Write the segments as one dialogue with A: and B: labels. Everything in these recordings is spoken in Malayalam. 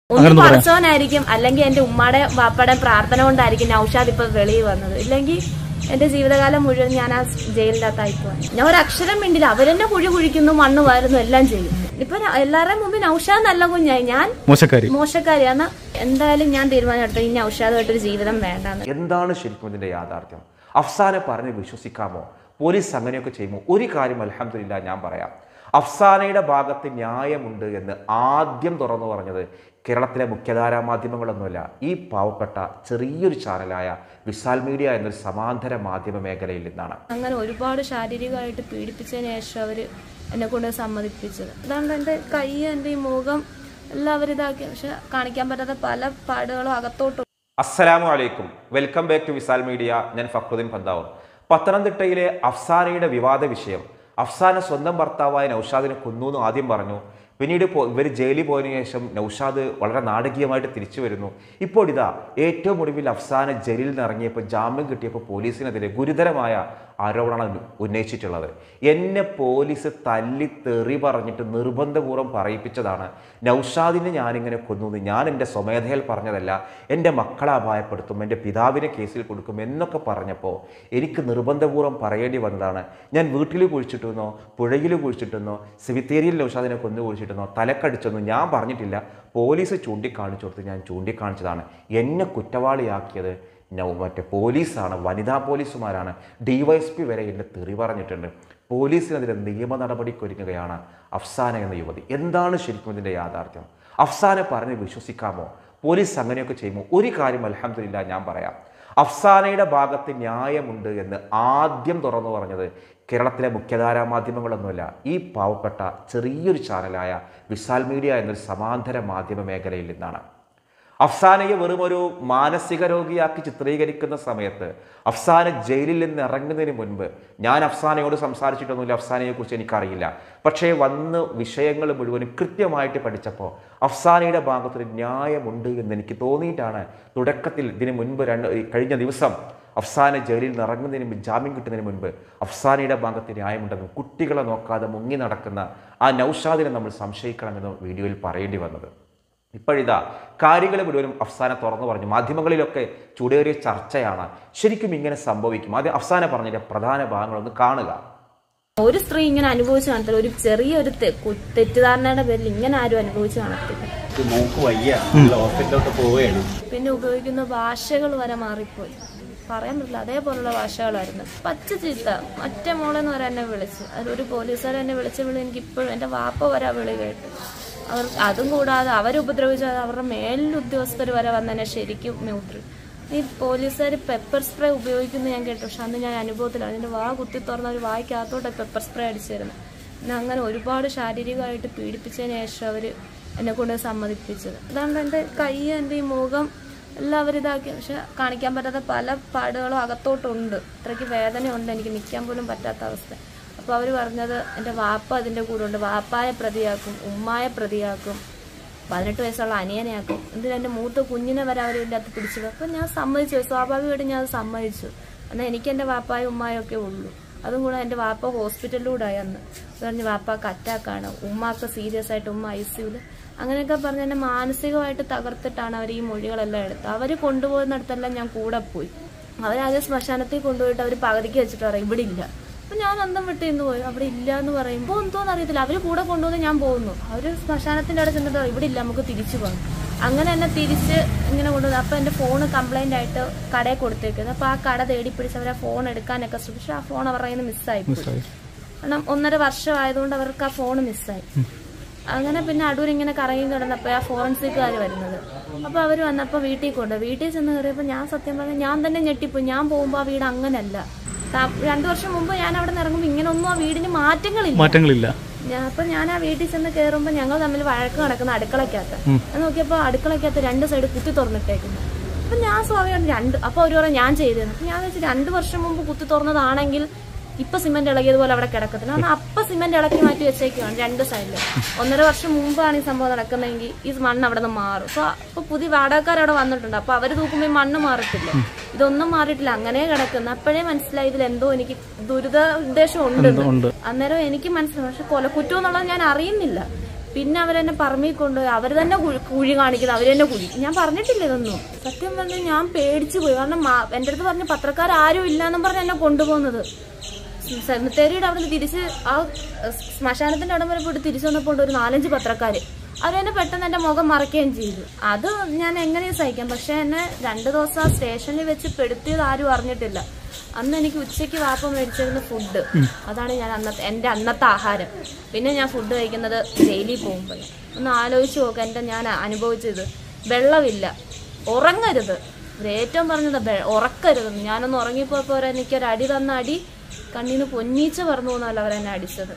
A: ഒന്ന് പടച്ചവനായിരിക്കും അല്ലെങ്കിൽ എന്റെ ഉമ്മയുടെ വാപ്പയുടെ പ്രാർത്ഥന കൊണ്ടായിരിക്കും നൌഷാദ് ഇപ്പൊ വെളിയിൽ വന്നത് ഇല്ലെങ്കിൽ എന്റെ ജീവിതകാലം മുഴുവൻ ഞാൻ ആ ജയിലിന്റെ അകത്തായി പോയി ഞാൻ ഒരു അക്ഷരം മിണ്ടില്ല അവരെന്നെ കുഴി കുഴിക്കുന്നു മണ്ണ് വാരുന്നു എല്ലാം ചെയ്യും ഇപ്പൊ ന- എല്ലാവരുടെയും മുമ്പിൽ നൌഷാദ് നല്ല കുഞ്ഞായി ഞാൻ
B: മോശക്കാരി
A: മോശക്കാരിയാണ് എന്തായാലും ഞാൻ തീരുമാനം എടുത്തു ഈ നൌഷാദായിട്ടൊരു ജീവിതം വേണ്ടാന്ന്
C: എന്താണ് ശരിക്കും ഇതിന്റെ യാഥാർത്ഥ്യം അഫ്സാനെ പറഞ്ഞ് വിശ്വസിക്കാമോ പോലീസ് അങ്ങനെയൊക്കെ ചെയ്യുമോ ഒരു കാര്യം അലഹമില്ല ഞാൻ പറയാം അഫ്സാനയുടെ ഭാഗത്ത് ന്യായമുണ്ട് എന്ന് ആദ്യം തുറന്നു പറഞ്ഞത് കേരളത്തിലെ മുഖ്യധാരാ മാധ്യമങ്ങളൊന്നുമല്ല ഈ പാവപ്പെട്ട ചെറിയൊരു ചാനലായ വിശാൽ മീഡിയ എന്നൊരു സമാന്തര മാധ്യമ മേഖലയിൽ നിന്നാണ്
A: അങ്ങനെ ഒരുപാട് ശാരീരികമായിട്ട് പീഡിപ്പിച്ചതിന് ശേഷം അവര് എന്നെ കൊണ്ട് സമ്മതിപ്പിച്ചത് അതുകൊണ്ട് എന്റെ കൈ എന്റെ ഈ മുഖം എല്ലാം അവരിതാക്കി പക്ഷെ കാണിക്കാൻ പറ്റാത്ത പല പാടുകളും അകത്തോട്ട്
C: അസ്സലാമു അലൈക്കും welcome back to Visal media ഞാൻ ഫക്രുദ്ദീൻ പന്താവൂർ പത്തനംതിട്ടയിലെ അഫ്സാനയുടെ വിവാദ വിഷയം അഫ്സാന സ്വന്തം ഭർത്താവായ നൌഷാദിനെ കൊന്നു എന്ന് ആദ്യം പറഞ്ഞു പിന്നീട് ഇവർ ജയിലിൽ പോയതിനു ശേഷം നൌഷാദ് വളരെ നാടകീയമായിട്ട് തിരിച്ചു വരുന്നു ഇപ്പോൾ ഇതാ ഏറ്റവും ഒടുവിൽ അഫ്സാന ജയിലിൽ നിന്ന് ഇറങ്ങിയപ്പോൾ ജാമ്യം കിട്ടിയപ്പോൾ പോലീസിനെതിരെ ഗുരുതരമായ ആരോപണമാണ് ഉന്നയിച്ചിട്ടുള്ളത് എന്നെ പോലീസ് തല്ലി തെറി പറഞ്ഞിട്ട് നിർബന്ധപൂർവ്വം പറയിപ്പിച്ചതാണ് നൌഷാദിനെ ഞാനിങ്ങനെ കൊന്നു ഞാൻ എൻ്റെ സ്വമേധയിൽ പറഞ്ഞതല്ല എൻ്റെ മക്കളെ അപായപ്പെടുത്തും എൻ്റെ പിതാവിനെ കേസിൽ കൊടുക്കും എന്നൊക്കെ പറഞ്ഞപ്പോൾ എനിക്ക് നിർബന്ധപൂർവ്വം പറയേണ്ടി വന്നതാണ് ഞാൻ വീട്ടിൽ കുഴിച്ചിട്ടെന്നോ പുഴയിൽ കുഴിച്ചിട്ടെന്നോ സിവിത്തേരിയിൽ നൌഷാദിനെ കൊന്നു കുഴിച്ചിട്ടെന്നോ തലക്കടിച്ചെന്നോ ഞാൻ പറഞ്ഞിട്ടില്ല പോലീസ് ചൂണ്ടിക്കാണിച്ചു കൊടുത്ത് ഞാൻ ചൂണ്ടിക്കാണിച്ചതാണ് എന്നെ കുറ്റവാളിയാക്കിയത് നൗ മറ്റേ പോലീസാണ് വനിതാ പോലീസുമാരാണ് ഡിവൈഎസ്പി വരെ എന്നെ തെറി പറഞ്ഞിട്ടുണ്ട് പോലീസിനെതിരെ നിയമ നടപടിക്കൊരുങ്ങുകയാണ് അഫ്സാന എന്ന യുവതി എന്താണ് ശരിക്കും ഇതിൻ്റെ യാഥാർത്ഥ്യം അഫ്സാനെ പറഞ്ഞ് വിശ്വസിക്കാമോ പോലീസ് അങ്ങനെയൊക്കെ ചെയ്യുമോ ഒരു കാര്യം അലഹമില്ല ഞാൻ പറയാം അഫ്സാനയുടെ ഭാഗത്ത് ന്യായമുണ്ട് എന്ന് ആദ്യം തുറന്നു പറഞ്ഞത് കേരളത്തിലെ മുഖ്യധാരാ മാധ്യമങ്ങളൊന്നുമല്ല ഈ പാവപ്പെട്ട ചെറിയൊരു ചാനലായ വിശാൽ മീഡിയ എന്നൊരു സമാന്തര മാധ്യമ മേഖലയിൽ നിന്നാണ് അഫ്സാനയെ വെറും ഒരു മാനസിക രോഗിയാക്കി ചിത്രീകരിക്കുന്ന സമയത്ത് അഫ്സാന ജയിലിൽ നിന്ന് ഇറങ്ങുന്നതിന് മുൻപ് ഞാൻ അഫ്സാനയോട് സംസാരിച്ചിട്ടൊന്നുമില്ല അഫ്സാനയെ കുറിച്ച് എനിക്കറിയില്ല പക്ഷേ വന്ന് വിഷയങ്ങൾ മുഴുവനും കൃത്യമായിട്ട് പഠിച്ചപ്പോൾ അഫ്സാനയുടെ ഭാഗത്തൊരു ന്യായമുണ്ട് എന്ന് എനിക്ക് തോന്നിയിട്ടാണ് തുടക്കത്തിൽ ഇതിന് മുൻപ് രണ്ട് ഈ കഴിഞ്ഞ ദിവസം അഫ്സാന ജയിലിൽ നിന്ന് ഇറങ്ങുന്നതിന് മുമ്പ് ജാമ്യം കിട്ടുന്നതിന് മുൻപ് അഫ്സാനയുടെ ഭാഗത്ത് ന്യായമുണ്ടെന്നും കുട്ടികളെ നോക്കാതെ മുങ്ങി നടക്കുന്ന ആ നൌഷാദിനെ നമ്മൾ സംശയിക്കണമെന്നും വീഡിയോയിൽ പറയേണ്ടി വന്നത് ഇപ്പോഴിതാ കാര്യങ്ങൾ മുഴുവനും അഫ്സാന തുറന്നു പറഞ്ഞു മാധ്യമങ്ങളിലൊക്കെ ചൂടേറിയ ചർച്ചയാണ് ശരിക്കും ഇങ്ങനെ സംഭവിക്കും ആദ്യം അഫ്സാന പറഞ്ഞതിന്റെ പ്രധാന ഭാഗങ്ങളൊന്ന് കാണുക
A: ഒരു സ്ത്രീ ഇങ്ങനെ അനുഭവിച്ചു കാണത്തില്ല ഒരു ചെറിയൊരു തെ- കു- തെറ്റിദ്ധാരണയുടെ പേരിൽ ഇങ്ങനെ ആരും അനുഭവിച്ചു കാണത്തില്ല
D: ഇത് മോക്ക് വയ്യ ഹോസ്പിറ്റലിലോട്ട് പോവുകയാണ്
A: പിന്നെ ഉപയോഗിക്കുന്ന ഭാഷകൾ വരെ മാറിപ്പോയി പറയാൻ പറ്റില്ല അതേപോലുള്ള ഭാഷകളായിരുന്നു പച്ച ചീത്ത മറ്റേ മോളെന്ന് വരെ എന്നെ വിളിച്ച് അതിലൊരു പോലീസുകാർ എന്നെ വിളിച്ച വിളി എനിക്ക് ഇപ്പോഴും എൻ്റെ വാപ്പ വരെ ആ വിളി കേട്ടു അവർ അതും കൂടാതെ അവരുപദ്രവിച്ച അവരുടെ മേലിൽ ഉദ്യോഗസ്ഥർ വരെ വന്നെന്നെ ശരിക്കും മ്യൂട്രി ഈ പോലീസുകാർ പെപ്പർ സ്പ്രേ ഉപയോഗിക്കുന്നത് ഞാൻ കേട്ടു പക്ഷെ അന്ന് ഞാൻ അനുഭവത്തിലാണ് എൻ്റെ വാ കുത്തി തുറന്ന ഒരു വായിക്കകത്തോട്ട് പെപ്പർ സ്പ്രേ അടിച്ചിരുന്നു പിന്നെ അങ്ങനെ ഒരുപാട് ശാരീരികമായിട്ട് പീഡിപ്പിച്ചതിന് ശേഷം അവർ എന്നെ കൊണ്ട് സമ്മതിപ്പിച്ചത് അതുകൊണ്ട് എൻ്റെ കൈ എൻ്റെ ഈ മുഖം എല്ലാം അവരിതാക്കി പക്ഷെ കാണിക്കാൻ പറ്റാത്ത പല പാടുകളും അകത്തോട്ടുണ്ട് അത്രയ്ക്ക് വേദനയുണ്ട് എനിക്ക് നിൽക്കാൻ പോലും പറ്റാത്ത അവസ്ഥ അപ്പോൾ അവർ പറഞ്ഞത് എൻ്റെ വാപ്പ അതിൻ്റെ കൂടെ ഉണ്ട് വാപ്പായെ പ്രതിയാക്കും ഉമ്മായെ പ്രതിയാക്കും പതിനെട്ട് വയസ്സുള്ള അനിയനെയാക്കും എന്തിനാ എൻ്റെ മൂത്ത കുഞ്ഞിനെ വരെ അവർ ഇതിൻ്റെ അകത്ത് പിടിച്ചത് അപ്പം ഞാൻ സമ്മതിച്ചു സ്വാഭാവികമായിട്ടും ഞാൻ അത് സമ്മതിച്ചു എന്നാൽ എനിക്ക് എൻ്റെ വാപ്പായും ഉമ്മായും ഒക്കെ ഉള്ളൂ അതും കൂടെ എൻ്റെ വാപ്പ ഹോസ്പിറ്റലിലൂടെ ആയി അന്ന് അത് പറഞ്ഞ് വാപ്പാക്ക് അറ്റാക്കാണ് ഉമ്മാക്ക് സീരിയസ് ആയിട്ട് ഉമ്മ ഐ സിയുല് അങ്ങനെയൊക്കെ പറഞ്ഞ് എന്നെ മാനസികമായിട്ട് തകർത്തിട്ടാണ് അവർ ഈ മൊഴികളെല്ലാം എടുത്തത് അവർ കൊണ്ടുപോകുന്നിടത്തെല്ലാം ഞാൻ കൂടെ പോയി അവരാകെ ശ്മശാനത്തിൽ കൊണ്ടുപോയിട്ട് അവർ പകുതിക്ക് വെച്ചിട്ട് പറയും ഇവിടെ ഇല്ല അപ്പൊ ഞാൻ അന്തം വിട്ട് ഇന്ന് പോയി അവിടെ ഇല്ല എന്ന് പറയുമ്പോൾ എന്തോന്ന് അറിയത്തില്ല അവര് കൂടെ കൊണ്ടുവന്ന് ഞാൻ പോകുന്നു അവര് ശ്മശാനത്തിന്റെ അവിടെ ചെന്നിട്ട് പറയും, ഇവിടെ ഇല്ല നമുക്ക് തിരിച്ചു പോകാം അങ്ങനെ എന്നെ തിരിച്ച് ഇങ്ങനെ കൊണ്ടുവന്നു അപ്പൊ എന്റെ ഫോൺ കംപ്ലൈന്റ് ആയിട്ട് കടയിൽ കൊടുത്തേക്കുന്നത് അപ്പൊ ആ കട തേടി പിടിച്ച് അവർ ആ ഫോൺ എടുക്കാനൊക്കെ ശ്രമിച്ചു ആ ഫോൺ അവരുടെ കയ്യിൽ നിന്ന് മിസ്സായി പോയി കാരണം ഒന്നര വർഷം ആയതുകൊണ്ട് അവർക്ക് ആ ഫോൺ മിസ്സായി അങ്ങനെ പിന്നെ അടൂർ ഇങ്ങനെ കറങ്ങി കിടന്നപ്പോ ആ ഫോറൻസിക്കുകാർ വരുന്നത് അപ്പൊ അവര് വന്നപ്പോ വീട്ടിൽ കൊണ്ട് വീട്ടിൽ ചെന്ന് കയറിയപ്പോ ഞാൻ സത്യം പറഞ്ഞാൽ ഞാൻ തന്നെ ഞെട്ടിപ്പോയി ഞാൻ പോകുമ്പോ ആ വീട് അങ്ങനല്ല ത- രണ്ടു വർഷം മുമ്പ് ഞാൻ അവിടെ നിന്ന് ഇറങ്ങുമ്പോൾ ഇങ്ങനൊന്നും ആ വീടിന് മാറ്റങ്ങളില്ല
B: മാറ്റങ്ങളില്ല
A: ഞാൻ അപ്പൊ ഞാൻ ആ വീട്ടിൽ ചെന്ന് കയറുമ്പോൾ ഞങ്ങൾ തമ്മിൽ വഴക്ക് നടക്കുന്ന അടുക്കളക്കകത്ത് ഞാൻ നോക്കിയപ്പോൾ അടുക്കളക്കകത്ത് രണ്ട് സൈഡ് കുത്തി തുറന്നിട്ടേക്കുന്നു അപ്പൊ ഞാൻ സ്വാഭാവികം രണ്ട് അപ്പൊ ഒരു പറയാം ഞാൻ ചെയ്തതെന്ന് അപ്പൊ ഞാൻ വെച്ച് രണ്ട് വർഷം മുമ്പ് കുത്തി തുറന്നതാണെങ്കിൽ ഇപ്പൊ സിമെന്റ് ഇളകിയതുപോലെ അവിടെ കിടക്കത്തില്ല കാരണം അപ്പൊ സിമെന്റ് ഇളക്കി മാറ്റി വെച്ചേക്കുവാണ് രണ്ട് സൈഡില് ഒന്നര വർഷം മുമ്പാണ് ഈ സംഭവം നടക്കുന്നതെങ്കിൽ ഈ മണ്ണ് അവിടെ നിന്ന് മാറും അപ്പൊ അപ്പൊ പുതിയ വാടകക്കാർ അവിടെ വന്നിട്ടുണ്ട് അപ്പൊ അവര് തൂക്കുമ്പോൾ ഈ മണ്ണ് മാറത്തില്ല ഇതൊന്നും മാറിയിട്ടില്ല അങ്ങനെ കിടക്കുന്ന അപ്പോഴേ മനസ്സിലായി ഇതിൽ എന്തോ എനിക്ക് ദുരിത ഉദ്ദേശം ഉണ്ട്
B: ഉണ്ട്
A: അന്നേരം എനിക്ക് മനസ്സിലായി പക്ഷെ കൊലക്കുറ്റം എന്നുള്ളത് ഞാൻ അറിയുന്നില്ല പിന്നെ അവരെന്നെ പറമ്പിൽ കൊണ്ടുപോയി അവർ തന്നെ കുഴി- കുഴി കാണിക്കുന്നത് അവർ തന്നെ കുഴി ഞാൻ പറഞ്ഞിട്ടില്ല ഇതൊന്നും സത്യം പറഞ്ഞാൽ ഞാൻ പേടിച്ചു പോയി കാരണം മാ- എൻ്റെ അടുത്ത് പറഞ്ഞ പത്രക്കാർ ആരും ഇല്ലാന്നും പറഞ്ഞ് എന്നെ കൊണ്ടുപോകുന്നത് സെമിത്തേരിയുടെ അവിടെ നിന്ന് തിരിച്ച് ആ ശ്മശാനത്തിന്റെ അവിടെ വരെ പോയിട്ട് തിരിച്ചു വന്നപ്പോൾ ഉണ്ട് ഒരു നാലഞ്ച് പത്രക്കാര് അവരെന്നെ പെട്ടെന്ന് എന്റെ മുഖം മറക്കുകയും ചെയ്തു അത് ഞാൻ എങ്ങനെയും സഹിക്കാം പക്ഷെ എന്നെ രണ്ടു ദിവസം ആ സ്റ്റേഷനിൽ വെച്ച് പെടുത്തിയത് ആരും അറിഞ്ഞിട്ടില്ല അന്ന് എനിക്ക് ഉച്ചയ്ക്ക് വാപ്പ മേടിച്ചിരുന്ന ഫുഡ് അതാണ് ഞാൻ അന്നത്തെ എൻ്റെ അന്നത്തെ ആഹാരം പിന്നെ ഞാൻ ഫുഡ് കഴിക്കുന്നത് ജയിലിൽ പോകുമ്പോൾ ഒന്ന് ആലോചിച്ച് നോക്കുക എൻ്റെ ഞാൻ അനുഭവിച്ചത് വെള്ളമില്ല ഉറങ്ങരുത് ഇവര് ഏറ്റവും പറഞ്ഞത് ബെ- ഉറക്കരുത് ഞാനൊന്ന് ഉറങ്ങിപ്പോയപ്പോൾ എനിക്കൊരു അടി തന്ന അടി കണ്ണിന് പൊന്നീച്ച പറഞ്ഞു പോകുന്നല്ല അവരെന്നെ അടിച്ചത്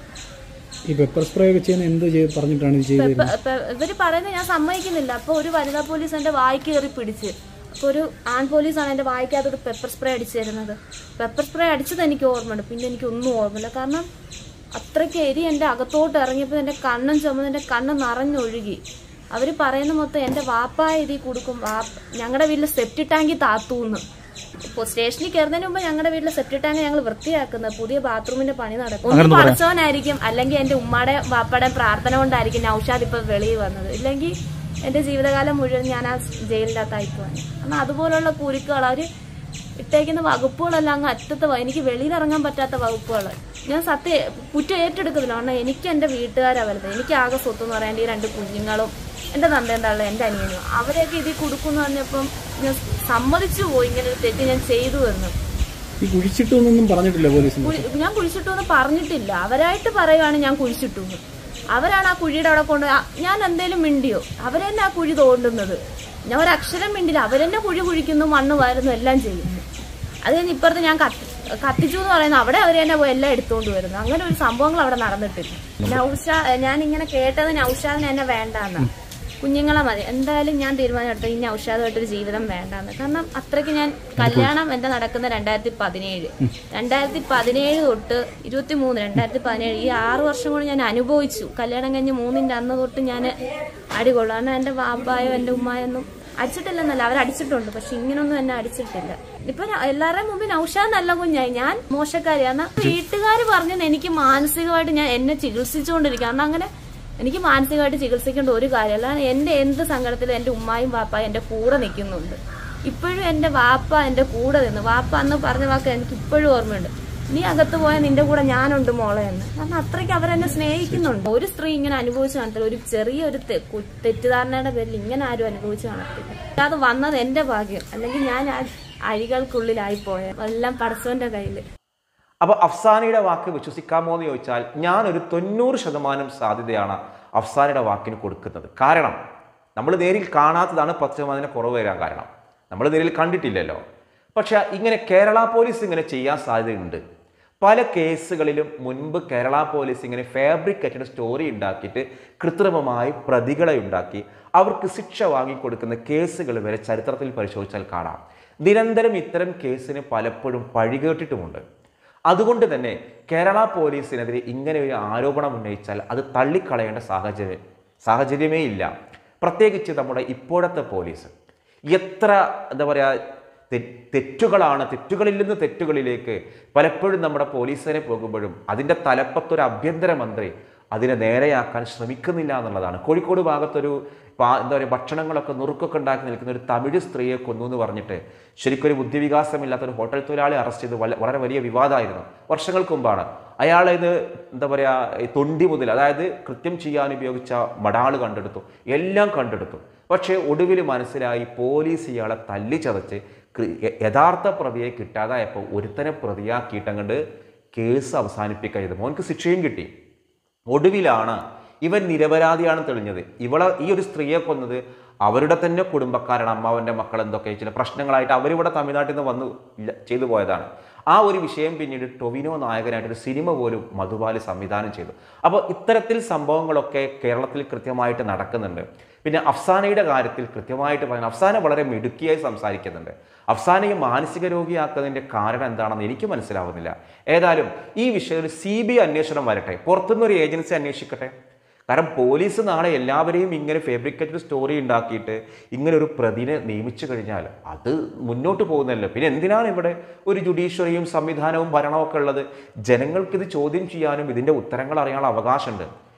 B: ഈ പെപ്പർ സ്പ്രേ വെച്ച് എന്ത് ചെയ്ത് പറഞ്ഞിട്ടാണ് ഇത് ചെയ്തത്
A: ഇപ്പൊ- ഇപ്പൊ ഇവര് പറയുന്നത് ഞാൻ സമ്മതിക്കുന്നില്ല അപ്പൊ ഒരു വനിതാ പോലീസ് എന്റെ വായിക്ക് കയറി പിടിച്ച് അപ്പൊ ഒരു ആൺ പോലീസാണ് എന്റെ വായിക്കകത്തോട്ട് പെപ്പർ സ്പ്രേ അടിച്ചു തരുന്നത് പെപ്പർ സ്പ്രേ അടിച്ചത് എനിക്ക് ഓർമ്മയുണ്ട് പിന്നെ എനിക്ക് ഒന്നും ഓർമ്മയില്ല കാരണം അത്രയ്ക്ക് എരി എന്റെ അകത്തോട്ട് ഇറങ്ങിയപ്പോൾ എന്റെ കണ്ണും ചുമന്ന് എന്റെ കണ്ണ് നിറഞ്ഞൊഴുകി അവര് പറയുന്ന മൊത്തം എന്റെ വാപ്പായ ഇതിൽ കൊടുക്കും വാപ്പ ഞങ്ങളുടെ വീട്ടിലെ സെപ്റ്റി ടാങ്കി താത്തൂന്ന് ഇപ്പോൾ സ്റ്റേഷനിൽ കയറുന്നതിന് മുമ്പ് ഞങ്ങളുടെ വീട്ടിലെ സെപ്റ്റി ടാങ്ക് ഞങ്ങൾ വൃത്തിയാക്കുന്നത് പുതിയ ബാത്റൂമിന്റെ പണി നടക്കും ഒന്ന് പഠിച്ചവനായിരിക്കും അല്ലെങ്കിൽ എന്റെ ഉമ്മയുടെ വാപ്പയുടെ പ്രാർത്ഥന കൊണ്ടായിരിക്കും നൌഷാദ് ഇപ്പൊ വെളിയിൽ വന്നത് ഇല്ലെങ്കിൽ എന്റെ ജീവിതകാലം മുഴുവൻ ഞാൻ ആ ജയിലിൻ്റെ അകത്തായി പോകാൻ കാരണം അതുപോലുള്ള കുരുക്കുകൾ അവര് ഇട്ടേക്കുന്ന വകുപ്പുകളെല്ലാം അങ്ങ് അറ്റത്ത് വ- എനിക്ക് വെളിയിൽ ഇറങ്ങാൻ പറ്റാത്ത വകുപ്പുകൾ ഞാൻ സത്യ കുറ്റം ഏറ്റെടുക്കുന്നില്ല കാരണം എനിക്ക് എന്റെ വീട്ടുകാരാ വലുത് എനിക്ക് ആകെ സ്വത്ത് എന്ന് പറയാൻ ഈ രണ്ട് കുഞ്ഞുങ്ങളും എന്റെ തന്തയും തള്ള എന്റെ അനിയനും അവരെയൊക്കെ ഇതിൽ കൊടുക്കുമെന്ന് പറഞ്ഞപ്പം ഞാൻ സമ്മതിച്ചു പോയി ഇങ്ങനെ ഒരു തെറ്റ് ഞാൻ ചെയ്തു എന്ന്
B: ഈ കുഴിച്ചിട്ടൊന്നും പറഞ്ഞിട്ടില്ല പോലീസിന്
A: കുഴി- ഞാൻ കുഴിച്ചിട്ടു എന്ന് പറഞ്ഞിട്ടില്ല അവരായിട്ട് പറയുകയാണ് ഞാൻ കുഴിച്ചിട്ടു എന്ന്. അവരാണ് ആ കുഴിയുടെ അവിടെ കൊണ്ട് ഞാൻ എന്തേലും മിണ്ടിയോ അവരെന്നെ ആ കുഴി തോണ്ടുന്നത് ഞാൻ ഒരു അക്ഷരം മിണ്ടില്ല അവരെന്നെ കുഴി കുഴിക്കുന്നു മണ്ണ് വാരുന്നു എല്ലാം ചെയ്യുന്നു അത് കഴിഞ്ഞ് ഇപ്പുറത്ത് ഞാൻ കത്തി കത്തിച്ചു എന്ന് പറയുന്നത് അവിടെ അവർ തന്നെ പോയി എല്ലാം എടുത്തുകൊണ്ട് വരുന്നു അങ്ങനെ ഒരു സംഭവങ്ങൾ അവിടെ നടന്നിട്ടില്ല നൗഷാ ഞാൻ ഇങ്ങനെ കേട്ടത് നൗഷാദിന് എന്നെ വേണ്ടാന്ന് കുഞ്ഞുങ്ങളെ മതി എന്തായാലും ഞാൻ തീരുമാനമെടുത്തു ഇനി ഔഷധമായിട്ടൊരു ജീവിതം വേണ്ടാന്ന് കാരണം അത്രയ്ക്ക് ഞാൻ കല്യാണം എന്റെ നടക്കുന്ന രണ്ടായിരത്തി പതിനേഴ് രണ്ടായിരത്തി പതിനേഴ് തൊട്ട് ഇരുപത്തി മൂന്ന് രണ്ടായിരത്തി പതിനേഴ് ഈ ആറ് വർഷം കൊണ്ട് ഞാൻ അനുഭവിച്ചു കല്യാണം കഴിഞ്ഞ് മൂന്നിന്റെ അന്ന് തൊട്ട് ഞാൻ അടികൊള്ളു കാരണം എന്റെ വാപ്പായോ എന്റെ ഉമ്മായൊന്നും അടിച്ചിട്ടില്ലെന്നല്ല അവർ അടിച്ചിട്ടുണ്ട് പക്ഷെ ഇങ്ങനൊന്നും എന്നെ അടിച്ചിട്ടില്ല ഇപ്പൊ ഞാൻ- എല്ലാവരുടെയും മുമ്പിൽ നൗഷാദ് നല്ല കുഞ്ഞായി ഞാൻ മോശക്കാരിയാണ് വീട്ടുകാർ പറഞ്ഞത് എനിക്ക് മാനസികമായിട്ട് ഞാൻ എന്നെ ചികിത്സിച്ചുകൊണ്ടിരിക്കുക കാരണം അങ്ങനെ എനിക്ക് മാനസികമായിട്ട് ചികിത്സിക്കേണ്ട ഒരു കാര്യമല്ല എന്റെ എന്ത് സങ്കടത്തിലും എന്റെ ഉമ്മായും വാപ്പായും എന്റെ കൂടെ നിൽക്കുന്നുണ്ട് ഇപ്പോഴും എന്റെ വാപ്പ എന്റെ കൂടെ നിന്ന് വാപ്പ അന്ന് പറഞ്ഞ വാക്ക് എനിക്ക് ഇപ്പോഴും ഓർമ്മയുണ്ട് നീ അകത്ത് പോയാൽ നിന്റെ കൂടെ ഞാനുണ്ട് മോളെ എന്ന് കാരണം അത്രയ്ക്ക് അവരെന്നെ സ്നേഹിക്കുന്നുണ്ട് ഒരു സ്ത്രീ ഇങ്ങനെ അനുഭവിച്ചു കാണത്തില്ല ഒരു ചെറിയൊരു തെ- കു- തെറ്റിദ്ധാരണയുടെ പേരിൽ ഇങ്ങനെ ആരും അനുഭവിച്ചു കാണത്തില്ല അത് വന്നത് എന്റെ ഭാഗ്യം അല്ലെങ്കിൽ ഞാൻ ആ അഴികൾക്കുള്ളിലായി പോയ എല്ലാം പടച്ചവന്റെ കയ്യില്
C: അപ്പോൾ അഫ്സാനയുടെ വാക്ക് വിശ്വസിക്കാമോ എന്ന് ചോദിച്ചാൽ ഞാനൊരു തൊണ്ണൂറ് ശതമാനം സാധ്യതയാണ് അഫ്സാനയുടെ വാക്കിന് കൊടുക്കുന്നത് കാരണം നമ്മൾ നേരിൽ കാണാത്തതാണ് പത്ത് ശതമാനം കുറവ് വരാൻ കാരണം നമ്മൾ നേരിൽ കണ്ടിട്ടില്ലല്ലോ പക്ഷെ ഇങ്ങനെ കേരള പോലീസ് ഇങ്ങനെ ചെയ്യാൻ സാധ്യതയുണ്ട് പല കേസുകളിലും മുൻപ് കേരള പോലീസ് ഇങ്ങനെ ഫാബ്രിക്കേറ്റഡ് സ്റ്റോറി ഉണ്ടാക്കിയിട്ട് കൃത്രിമമായി പ്രതികളെ ഉണ്ടാക്കി അവർക്ക് ശിക്ഷ വാങ്ങിക്കൊടുക്കുന്ന കേസുകൾ വരെ ചരിത്രത്തിൽ പരിശോധിച്ചാൽ കാണാം നിരന്തരം ഇത്തരം കേസിന് പലപ്പോഴും പഴികേട്ടിട്ടുമുണ്ട് അതുകൊണ്ട് തന്നെ കേരള പോലീസിനെതിരെ ഇങ്ങനെ ഒരു ആരോപണം ഉന്നയിച്ചാൽ അത് തള്ളിക്കളയേണ്ട സാഹചര്യം സാഹചര്യമേ ഇല്ല പ്രത്യേകിച്ച് നമ്മുടെ ഇപ്പോഴത്തെ പോലീസ് എത്ര എന്താ പറയുക തെ- തെറ്റുകളാണ് തെറ്റുകളിൽ നിന്ന് തെറ്റുകളിലേക്ക് പലപ്പോഴും നമ്മുടെ പോലീസിനെ പോകുമ്പോഴും അതിൻ്റെ തലപ്പത്തൊരു ആഭ്യന്തരമന്ത്രി അതിനെ നേരെയാക്കാൻ ശ്രമിക്കുന്നില്ല എന്നുള്ളതാണ് കോഴിക്കോട് ഭാഗത്തൊരു പാ- എന്താ പറയുക ഭക്ഷണങ്ങളൊക്കെ നുറുക്കൊക്കെ ഉണ്ടാക്കി നിൽക്കുന്ന ഒരു തമിഴ് സ്ത്രീയെ കൊന്നു എന്ന് പറഞ്ഞിട്ട് ശരിക്കൊരു ബുദ്ധിവികാസമില്ലാത്ത ഒരു ഹോട്ടൽ തൊഴിലാളി അറസ്റ്റ് ചെയ്ത് വല- വളരെ വലിയ വിവാദമായിരുന്നു വർഷങ്ങൾക്ക് മുമ്പാണ് അയാൾ ഇത് എന്താ പറയുക ഈ തൊണ്ടി മുതൽ അതായത് കൃത്യം ചെയ്യാൻ ഉപയോഗിച്ച മടാള് കണ്ടെടുത്തു എല്ലാം കണ്ടെടുത്തു പക്ഷേ ഒടുവിൽ മനസ്സിലായി പോലീസ് ഇയാളെ തല്ലിച്ചതച്ച് കൃ- യ- യഥാർത്ഥ പ്രതിയെ കിട്ടാതായപ്പോൾ ഒരുത്തനെ പ്രതിയാക്കിയിട്ടങ്ങണ്ട് കേസ് അവസാനിപ്പിക്കുക ചെയ്തു മോൻക്ക് ശിക്ഷയും കിട്ടി ഒടുവിലാണ് ഇവൻ നിരപരാധിയാണ് തെളിഞ്ഞത് ഇവളെ ഈ ഒരു സ്ത്രീയെ കൊന്നത് അവരുടെ തന്നെ കുടുംബക്കാരാണ് അമ്മാവൻ്റെ മക്കൾ എന്തൊക്കെ ചില പ്രശ്നങ്ങളായിട്ട് അവരിവിടെ തമിഴ്നാട്ടിൽ നിന്ന് വന്ന് ഇല്ല- ചെയ്തു പോയതാണ് ആ ഒരു വിഷയം പിന്നീട് ടൊവിനോ നായകനായിട്ട് ഒരു സിനിമ പോലും മധുബാല് സംവിധാനം ചെയ്തു അപ്പോൾ ഇത്തരത്തിൽ സംഭവങ്ങളൊക്കെ കേരളത്തിൽ കൃത്യമായിട്ട് നടക്കുന്നുണ്ട് പിന്നെ അഫ്സാനയുടെ കാര്യത്തിൽ കൃത്യമായിട്ട് പറയുന്നത് അഫ്സാന വളരെ മിടുക്കിയായി സംസാരിക്കുന്നുണ്ട് അഫ്സാനയെ മാനസിക രോഗിയാക്കുന്നതിൻ്റെ കാരണം എന്താണെന്ന് എനിക്ക് മനസ്സിലാവുന്നില്ല ഏതായാലും ഈ വിഷയത്തിൽ സി ബി ഐ അന്വേഷണം വരട്ടെ പുറത്തുനിന്നൊരു ഏജൻസി അന്വേഷിക്കട്ടെ കാരണം പോലീസ് നാളെ എല്ലാവരെയും ഇങ്ങനെ ഫാബ്രിക്കേറ്റഡ് സ്റ്റോറി ഉണ്ടാക്കിയിട്ട് ഇങ്ങനെ ഒരു പ്രതിനെ നിയമിച്ചു കഴിഞ്ഞാൽ അത് മുന്നോട്ട് പോകുന്നല്ലോ പിന്നെ എന്തിനാണ് ഇവിടെ ഒരു ജുഡീഷ്യറിയും സംവിധാനവും ഭരണവും ഒക്കെ ഉള്ളത് ജനങ്ങൾക്കിത് ചോദ്യം ചെയ്യാനും ഇതിൻ്റെ ഉത്തരങ്ങൾ അറിയാനുള്ള അവകാശമുണ്ട്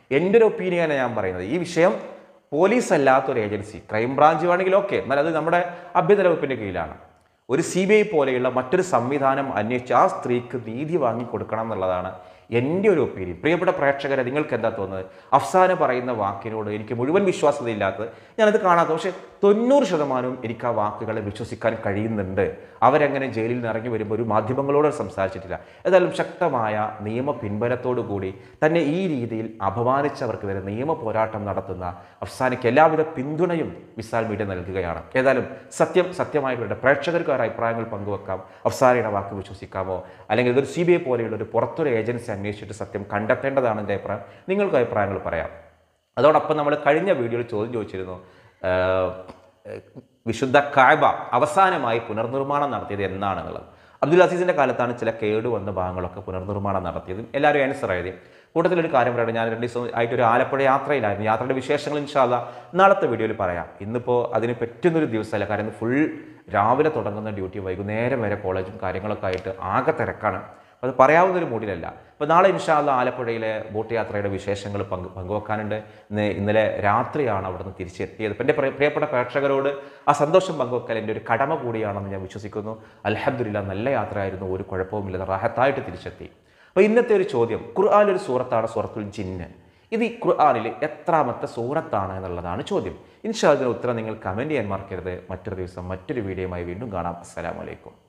C: എൻ്റെ ഒരു ഒപ്പീനിയനാണ് ഞാൻ പറയുന്നത് ഈ വിഷയം പോലീസ് അല്ലാത്തൊരു ഏജൻസി ക്രൈംബ്രാഞ്ച് വേണമെങ്കിൽ ഓക്കെ എന്നാൽ അത് നമ്മുടെ ആഭ്യന്തര വകുപ്പിൻ്റെ കീഴിലാണ് ഒരു സി ബി ഐ പോലെയുള്ള മറ്റൊരു സംവിധാനം അന്വേഷിച്ച് ആ സ്ത്രീക്ക് നീതി വാങ്ങി കൊടുക്കണം എന്നുള്ളതാണ് എൻ്റെ ഒരു ഒപ്പീനിയൻ പ്രിയപ്പെട്ട പ്രേക്ഷകരെ നിങ്ങൾക്ക് എന്താ തോന്നുന്നത് അഫ്സാന പറയുന്ന വാക്കിനോട് എനിക്ക് മുഴുവൻ വിശ്വാസതയില്ലാത്തത് ഞാനത് കാണാത്ത പക്ഷേ തൊണ്ണൂറ് ശതമാനവും എനിക്ക് ആ വാക്കുകളെ വിശ്വസിക്കാൻ കഴിയുന്നുണ്ട് അവരങ്ങനെ ജയിലിൽ നിന്ന് ഇറങ്ങി വരുമ്പോൾ ഒരു മാധ്യമങ്ങളോട് സംസാരിച്ചിട്ടില്ല ഏതായാലും ശക്തമായ നിയമ പിൻബലത്തോടു കൂടി തന്നെ ഈ രീതിയിൽ അപമാനിച്ചവർക്കെതിരെ നിയമ പോരാട്ടം നടത്തുന്ന അഫ്സാനയ്ക്ക് എല്ലാവിധ പിന്തുണയും വിസാൽ മീഡിയ നൽകുകയാണ് ഏതായാലും സത്യം സത്യമായിട്ടുള്ള പ്രേക്ഷകർക്ക് അവരുടെ അഭിപ്രായങ്ങൾ പങ്കുവെക്കാം അഫ്സാനയുടെ വാക്ക് വിശ്വസിക്കാമോ അല്ലെങ്കിൽ ഇതൊരു സി ബി ഐ പോലെയുള്ള ഒരു പുറത്തൊരു ഏജൻസി അന്വേഷിച്ചിട്ട് സത്യം കണ്ടെത്തേണ്ടതാണ് എൻ്റെ അഭിപ്രായം നിങ്ങൾക്ക് അഭിപ്രായങ്ങൾ പറയാം അതോടൊപ്പം നമ്മൾ കഴിഞ്ഞ വീഡിയോയിൽ ചോദ്യം ചോദിച്ചിരുന്നു ആഹ്, വിശുദ്ധ കായബ അവസാനമായി പുനർനിർമ്മാണം നടത്തിയത് എന്നാണെന്നുള്ളത് അബ്ദുൽ അസീസിന്റെ കാലത്താണ് ചില കേടുവന്ന ഭാഗങ്ങളൊക്കെ പുനർനിർമ്മാണം നടത്തിയത് എല്ലാവരും ആൻസർ എഴുതി കൂട്ടത്തിലൊരു കാര്യം പറയട്ടെ ഞാൻ രണ്ട് ദിവസം ആയിട്ട് ഒരു ആലപ്പുഴ യാത്രയിലായിരുന്നു യാത്രയുടെ വിശേഷങ്ങൾ ഇൻഷാല്ല നാളത്തെ വീഡിയോയിൽ പറയാം ഇന്നിപ്പോൾ അതിന് പറ്റുന്നൊരു ദിവസമല്ല കാരണം ഇന്ന് ഫുൾ രാവിലെ തുടങ്ങുന്ന ഡ്യൂട്ടി വൈകുന്നേരം വരെ കോളേജും കാര്യങ്ങളൊക്കെ ആയിട്ട് ആകെ തിരക്കാണ് അപ്പോൾ അത് പറയാവുന്ന ഒരു മൂഡിലല്ല അപ്പോൾ നാളെ ഇൻഷാല്ല ആലപ്പുഴയിലെ ബോട്ട് യാത്രയുടെ വിശേഷങ്ങൾ പങ്ക് പങ്കുവെക്കാനുണ്ട് ഇന്ന് ഇന്നലെ രാത്രിയാണ് അവിടുന്ന് തിരിച്ചെത്തിയത് അപ്പം എൻ്റെ പ്രിയ- പ്രിയപ്പെട്ട പ്രേക്ഷകരോട് ആ സന്തോഷം പങ്കുവെക്കൽ എൻ്റെ ഒരു കടമ കൂടിയാണെന്ന് ഞാൻ വിശ്വസിക്കുന്നു അലഹദില്ല നല്ല യാത്രയായിരുന്നു ഒരു കുഴപ്പവുമില്ല റാഹത്തായിട്ട് തിരിച്ചെത്തി അപ്പോൾ ഇന്നത്തെ ഒരു ചോദ്യം ഖുർആൻ ഒരു സൂറത്താണ് സൂറത്തുൽ ജിന്ന് ഇത് ഈ ഖുർആനിൽ എത്രാമത്തെ സൂറത്താണ് എന്നുള്ളതാണ് ചോദ്യം ഇൻഷാ അതിന് ഉത്തരം നിങ്ങൾ കമൻറ്റ് ചെയ്യാൻ മറക്കരുത് മറ്റൊരു ദിവസം മറ്റൊരു വീഡിയോയുമായി വീണ്ടും കാണാം അസ്സലാമലൈക്കും